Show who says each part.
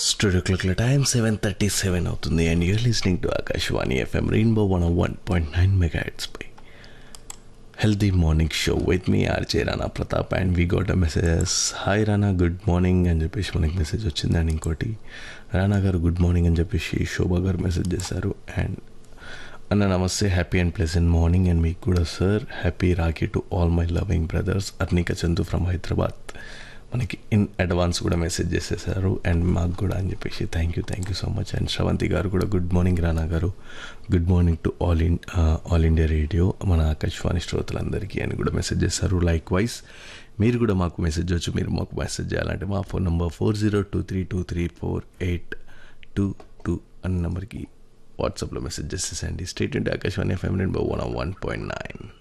Speaker 1: studio క్లాక్ల time seven thirty seven అవుతుంది and you're listening to Akashvani FM rainbow one one point nine mega pie healthy morning show with me RJ Rana Pratap and we got a messages hi Rana good morning అని చెప్పేసి మనకి message వచ్చింది and ఇంకోటి రానా గారు good morning అని చెప్పేసి శోభా గారు మెసేజ్ చేశారు అండ్ అన్న నమస్తే happy and pleasant morning and మీకు కూడా sir happy Rakhi to all my loving brothers Arnika Chandu from Hyderabad మనకి ఇన్ అడ్వాన్స్ కూడా మెసేజ్ చేసేసారు అండ్ మాకు కూడా అని చెప్పేసి thank you thank you so much and Sravanthi గారు కూడా గుడ్ మార్నింగ్ రానా గారు good morning to all in all India radio మన ఆకాశవాణి శ్రోతలందరికీ అని కూడా మెసేజ్ చేశారు లైక్ వైజ్ మీరు కూడా మాకు మెసేజ్ వచ్చు మీరు మాకు మెసేజ్ చేయాలంటే మా phone number four zero two three two three four eight two two అన్న నెంబర్కి వాట్సాప్లో మెసేజ్ చేసేసండి స్టేట్ ఇంటి Akashvani FM number one one point nine